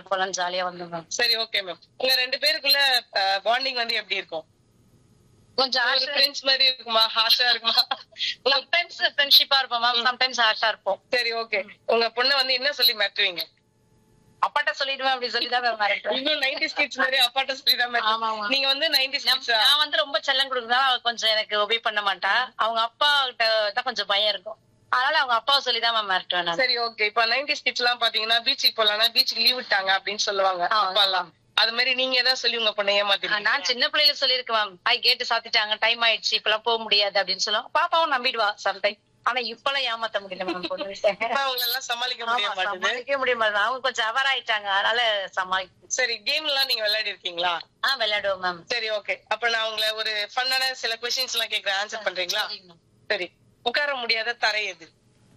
போலாம் ஜாலியா வந்தோம் மேம் சரி ஓகே மேம் உங்க ரெண்டு பேருக்குள்ள பாண்டிங் வந்து எப்படி இருக்கும் கொஞ்சம் ஒரு ஃப்ரெண்ட்ஸ் மாதிரி இருக்குமா ஹாஷா இருக்குமா உங்க சம்டைம்ஸ் ஃப்ரெண்ட்ஷிப்பா இருப்போம் மேம் சம்டைம்ஸ் ஹார்ஷா இருப்போம் சரி ஓகே உங்க பொண்ணை வந்து என்ன சொல்லி மிரட்டுவீங்க அப்பாட்ட சொல்லிடுவேன் அப்படி சொல்லி தான் மேம் மிரட்டுவேன். இன்னும் நைன்டி ஸ்கிட்ஸ் மாதிரி அப்பாட்ட சொல்லி தான் ஆமா, ஆமா. மிரட்டு- நீங்க வந்து நைன்டி ஸ்கிட்ஸ் நான் வந்து ரொம்ப செல்லம் கொடுக்குறதா அவ கொஞ்சம் எனக்கு ஒபே பண்ண மாட்டா அவங்க அப்பா கிட்ட தான் கொஞ்சம் பயம் இருக்கும் அதனால அவங்க அப்பாவை சொல்லி தான் மேம் மிரட்டுவேன் நான் சரி ஓகே இப்ப நைன்டி ஸ்கிட்ஸ் எல்லாம் பாத்தீங்கன்னா பீச்சுக்கு போலாம்னா பீச்சுக்கு லீவ் விட்டாங்க அப்படின்னு சொல்லுவாங்க ஆ. அப்பா எல்லாம் அது மாதிரி நீங்க ஏதாவது சொல்லி உங்க பொண்ணை ஏமாத்திருக்கீங்க நான் சின்ன பிள்ளையில சொல்லியிருக்கேன் மேம் ஐ கேட்டு சாத்திட்டாங்க டைம் ஆயிடுச்சு இப்பெல்லாம் போக முடியாது அப்படின்னு சொல்லுவோம் பாப்பாவும் நம்பிடுவா சம்டைம் ஆனா இப்பெல்லாம் ஏமாத்த முடியல மேம் பொண்ணு விஷயம் அப்பா அவங்கள எல்லாம் சமாளிக்க முடிய மாட்டேது சமாளிக்க முடிய மாட்டேது அவங்க கொஞ்சம் அவர் ஆயிட்டாங்க அதனால சமாளிக்க சரி கேம் எல்லாம் நீங்க விளையாடி இருக்கீங்களா ஆ விளையாடுவோம் மேம் சரி ஓகே அப்ப நான் உங்களை ஒரு ஃபன்னான சில கொஸ்டின்ஸ் எல்லாம் கேக்குறேன் ஆன்சர் பண்றீங்களா சரி உட்கார முடியாத தரை எது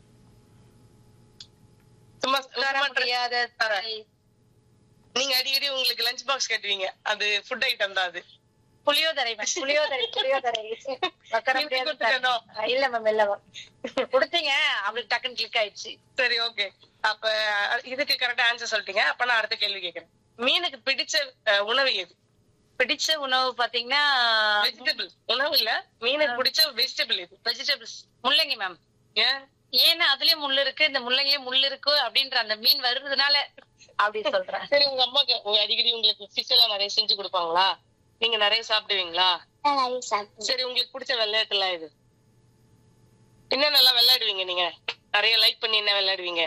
சும்மா உட்கார சும்மா முடியாத தரை. நீங்க அடிக்கடி உங்களுக்கு லஞ்ச் பாக்ஸ் கட்டுவீங்க அது ஃபுட் ஐட்டம் தான் அது புளியோதரை மேம் புளியோதரை புளியோதரை உட்கார நீங்க முடியாத கொடுத்துட்டேனோ? தரை. இல்ல மேம் இல்ல மேம் கொடுத்தீங்க அவளுக்கு டக்குன்னு கிளிக் ஆயிடுச்சு சரி ஓகே அப்ப இதுக்கு கரெக்டா ஆன்சர் சொல்லிட்டீங்க அப்ப நான் அடுத்த கேள்வி கேக்குறேன் மீனுக்கு பிடிச்ச அஹ், உணவு எது பிடிச்ச உணவு பாத்தீங்கன்னா வெஜிடபிள் உணவு இல்ல மீனுக்கு பிடிச்ச வெஜிடபிள் எது வெஜிடபிள்ஸ் முள்ளங்கி மேம் ஏன் ஏன்னா அதுலயும் முள்ளு இருக்கு இந்த முள்ளங்கிலயும் முள்ளு இருக்கு அப்படின்ற அந்த மீன் வருதுனால அப்படி சொல்றேன் சரி உங்க அம்மாக்கு உங்க அடிக்கடி உங்களுக்கு ஃபிஷ் எல்லாம் நிறைய செஞ்சு கொடுப்பாங்களா நீங்க நிறைய சாப்பிடுவீங்களா நான் நிறைய சாப்பிடுவேன் சரி உங்களுக்கு பிடிச்ச விளையாட்டு எல்லாம் இது என்ன நல்லா விளையாடுவீங்க நீங்க நிறைய லைக் பண்ணி என்ன விளையாடுவீங்க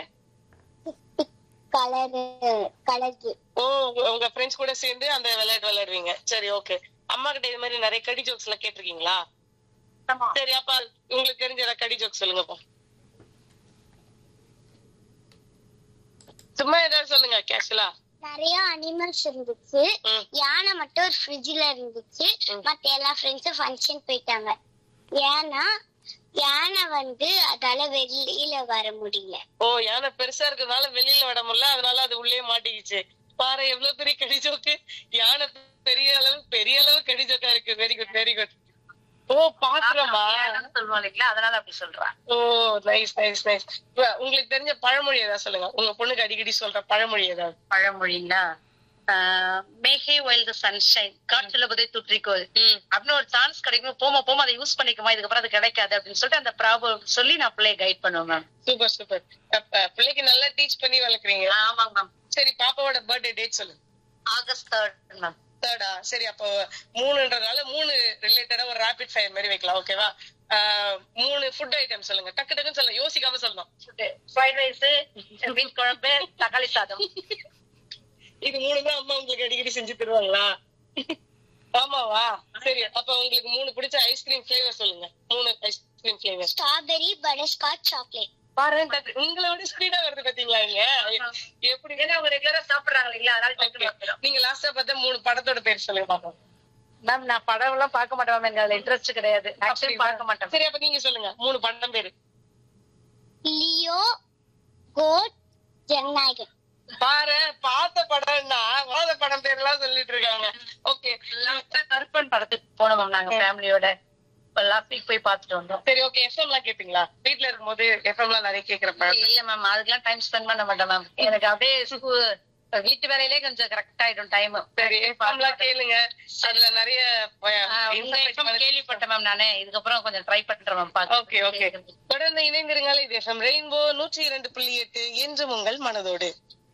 கலர் கலர் ஓ உங்க- உங்க ஃப்ரெண்ட்ஸ் கூட சேர்ந்து அந்த விளையாட்டு விளையாடுவீங்க சரி ஓகே அம்மா கிட்ட இது மாதிரி நிறைய கடி ஜோக்ஸ் எல்லாம் கேட்டிருக்கீங்களா ஆமா. சரி அப்ப உங்களுக்கு தெரிஞ்ச ஏதாவது கடி ஜோக் சொல்லுங்கப்பா சும்மா ஏதாவது சொல்லுங்க கேஷுவலா நிறைய அனிமல்ஸ் இருந்துச்சு ம். யானை மட்டும் ஒரு ஃப்ரிட்ஜ்ல இருந்துச்சு ம். மத்த எல்லா ஃப்ரெண்ட்ஸும் ஃபங்க்ஷன் போயிட்டாங்க ஏன்னா யானை வந்து அதால வெளியில வர முடியல ஓ யானை பெருசா இருக்கிறதுனால வெளியில விட முடியல அதனால அது உள்ளே மாட்டிக்கிச்சு பாரு எவ்வளவு பெரிய கடி ஜோக்கு யானை பெரிய அளவு பெரிய அளவு கடி ஜோக்கா இருக்கு வெரி குட் வெரி குட் ஓ பாக்குறமா ஏன்னு சொல்லுவோம் இல்லைங்களா அதனால அப்படி சொல்றேன் ஓ நைஸ் நைஸ் நைஸ் உங்களுக்கு தெரிஞ்ச பழமொழி ஏதாவது சொல்லுங்க உங்க பொண்ணுக்கு அடிக்கடி சொல்ற பழமொழி ஏதாவது பழமொழிங்களா மேகே வைல் த சன்ஷைன் காற்றுல புதை துற்றிக்கோள் ம். அப்படின்னு ஒரு சான்ஸ் கிடைக்கும் போமா போமா அதை யூஸ் பண்ணிக்குமா இதுக்கப்புறம் அது கிடைக்காது அப்படின்னு சொல்லிட்டு அந்த ப்ராப்ளம் சொல்லி நான் பிள்ளைய கைட் பண்ணுவேன் மேம் சூப்பர் சூப்பர் அப்ப பிள்ளைக்கு நல்லா டீச் பண்ணி வளர்க்குறீங்க ஆமாங்க மேம் சரி பாப்பாவோட பர்த்டே டேட் சொல்லுங்க ஆகஸ்ட் தேர்ட் மேம் தேர்டா சரி அப்போ மூணுன்றதால மூணு ரிலேட்டடா ஒரு ரேபிட் ஃபயர் மாதிரி வைக்கலாம் ஓகேவா மூணு ஃபுட் ஐட்டம் சொல்லுங்க டக்கு டக்குன்னு சொல்லுங்க யோசிக்காம சொல்லணும் ஃப்ரைட் ரைஸ் மீன் குழம்பு தக்காளி சாதம் இது மூணு தான் அம்மா உங்களுக்கு அடிக்கடி செஞ்சு தருவாங்களா ஆமாவா சரி அப்ப உங்களுக்கு மூணு பிடிச்ச ஐஸ்கிரீம் ஃபிளேவர் சொல்லுங்க மூணு ice cream flavour strawberry butterscotch chocolate பாரு டக்கு- உங்களோட ஸ்பீடா வருது பாத்தீங்களா இங்க எப்படி ஏன்னா அவங்க ரெகுலரா சாப்பிடுறாங்க இல்லைங்களா அதனால Okay. டக்குனு நீங்க லாஸ்டா பார்த்த மூணு படத்தோட பேர் சொல்லுங்க பாப்போம் மேம் நான் படம் எல்லாம் பார்க்க மாட்டேன் மேம் எனக்கு அதுல இன்ட்ரெஸ்ட் கிடையாது ஆக்சுவலி பார்க்க மாட்டேன் சரி அப்ப நீங்க சொல்லுங்க மூணு படம் பேரு லியோ கோட் ஜனநாயகன் பாரு பார்த்த படம்னா வாத படம் பேர் எல்லாம் சொல்லிட்டு இருக்காங்க ஓகே கருப்பன் படத்துக்கு போனோம் மேம் நாங்க ஃபேமிலியோட லாஸ்ட் வீக் போய் பார்த்துட்டு வந்தோம் சரி ஓகே எஃப்எம் எல்லாம் கேப்பீங்களா வீட்ல இருக்கும்போது எஃப்எம் எல்லாம் நிறைய கேக்குற பழக்கம் இல்ல மேம் அதுக்கெல்லாம் டைம் ஸ்பெண்ட் பண்ண மாட்டேன் மேம் எனக்கு அப்படியே ஸ்கூல் வீட்டு வேலையிலே கொஞ்சம் கரெக்ட் ஆயிடும் டைம் சரி எஃப்எம் எல்லாம் கேளுங்க அதுல நிறைய உங்க FM கேள்விப்பட்டேன் மேம் நானு இதுக்கப்புறம் கொஞ்சம் ட்ரை பண்றேன் மேம் பாக்க ஓகே ஓகே தொடர்ந்து இணைந்திருங்கள் இது எஃப்எம் ரெயின்போ நூற்றி இரண்டு புள்ளி எட்டு என்றும் உங்கள் மனதோடு